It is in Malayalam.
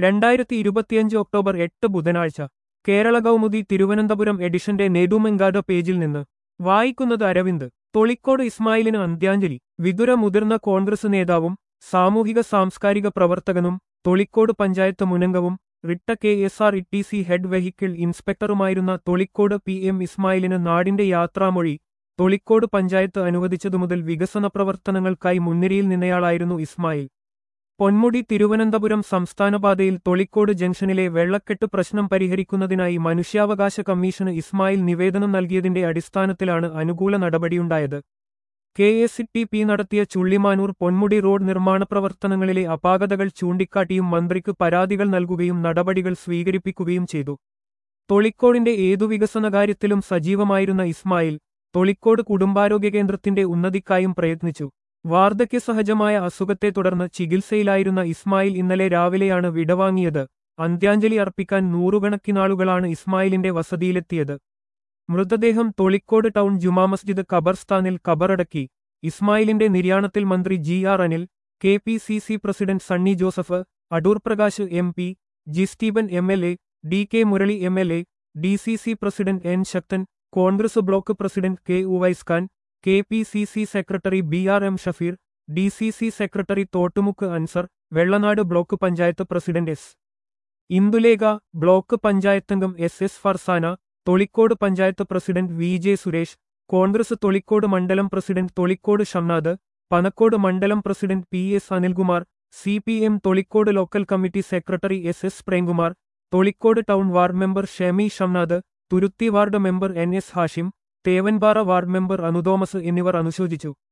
രണ്ടായിരത്തി ഇരുപത്തിയഞ്ച് ഒക്ടോബർ എട്ട് ബുധനാഴ്ച കേരള കൗമുദി തിരുവനന്തപുരം എഡിഷന്റെ നെടുമെങ്കാട് പേജിൽ നിന്ന് വായിക്കുന്നത് അരവിന്ദ് തൊളിക്കോട് ഇസ്മായിലിന് അന്ത്യാഞ്ജലി വിതുര മുതിർന്ന കോൺഗ്രസ് നേതാവും സാമൂഹിക സാംസ്കാരിക പ്രവർത്തകനും തൊളിക്കോട് പഞ്ചായത്ത് മുനംഗവും റിട്ട K S R T C head ഹെഡ് വെഹിക്കിൾ ഇൻസ്പെക്ടറുമായിരുന്ന തൊളിക്കോട് പി എം ഇസ്മായിലിന് നാടിന്റെ യാത്രാമൊഴി തൊളിക്കോട് പഞ്ചായത്ത് അനുവദിച്ചതുമുതൽ വികസന പ്രവർത്തനങ്ങൾക്കായി മുൻനിരയിൽ നിന്നയാളായിരുന്നു ഇസ്മായിൽ പൊന്മുടി തിരുവനന്തപുരം സംസ്ഥാനപാതയിൽ തൊളിക്കോട് ജംഗ്ഷനിലെ വെള്ളക്കെട്ട് പ്രശ്നം പരിഹരിക്കുന്നതിനായി മനുഷ്യാവകാശ കമ്മീഷന് ഇസ്മായിൽ നിവേദനം നൽകിയതിന്റെ അടിസ്ഥാനത്തിലാണ് അനുകൂല നടപടിയുണ്ടായത് കെ എസ് ടി പി നടത്തിയ ചുള്ളിമാനൂർ പൊന്മുടി റോഡ് നിർമ്മാണ പ്രവർത്തനങ്ങളിലെ അപാകതകൾ ചൂണ്ടിക്കാട്ടിയും മന്ത്രിക്ക് പരാതികൾ നൽകുകയും നടപടികൾ സ്വീകരിപ്പിക്കുകയും ചെയ്തു തൊളിക്കോടിന്റെ ഏതു വികസന കാര്യത്തിലും സജീവമായിരുന്ന ഇസ്മായിൽ തൊളിക്കോട് കുടുംബാരോഗ്യ കേന്ദ്രത്തിന്റെ ഉന്നതിക്കായും പ്രയത്നിച്ചു വാർദ്ധക്യസഹജമായ അസുഖത്തെ തുടർന്ന് ചികിത്സയിലായിരുന്ന ഇസ്മായിൽ ഇന്നലെ രാവിലെയാണ് വിടവാങ്ങിയത് അന്ത്യാഞ്ജലി അർപ്പിക്കാൻ നൂറുകണക്കിനാളുകളാണ് ഇസ്മായിലിന്റെ വസതിയിലെത്തിയത് മൃതദേഹം തൊളിക്കോട് ടൗൺ ജുമാ മസ്ജിദ് ഖബർസ്ഥാനിൽ ഖബറടക്കി ഇസ്മായിലിന്റെ നിര്യാണത്തിൽ മന്ത്രി G R Anil K P C C president Sunny Joseph Adoor Prakash M P G Steven M L A D K Murali M L A D C C president N Sakthan Congress block president K Uvais Khan K P C C secretary B R M Shafeer D C C secretary Thottumukku Ansar Vellanad block panchayat president S Indulekha block പഞ്ചായത്തംഗം S S Farsana Tholicode panchayat president V J Suresh Congress Tholicode മണ്ഡലം പ്രസിഡന്റ് തൊളിക്കോട് ഷംനാദ് പനക്കോട് മണ്ഡലം president P S Anilkumar C P M Tholicode local committee secretary S S Premkumar Tholicode town ward member Shemi Shamnad Thuruthi ward member N S Hashim Thevanpara ward member Anu Thomas എന്നിവർ അനുശോചിച്ചു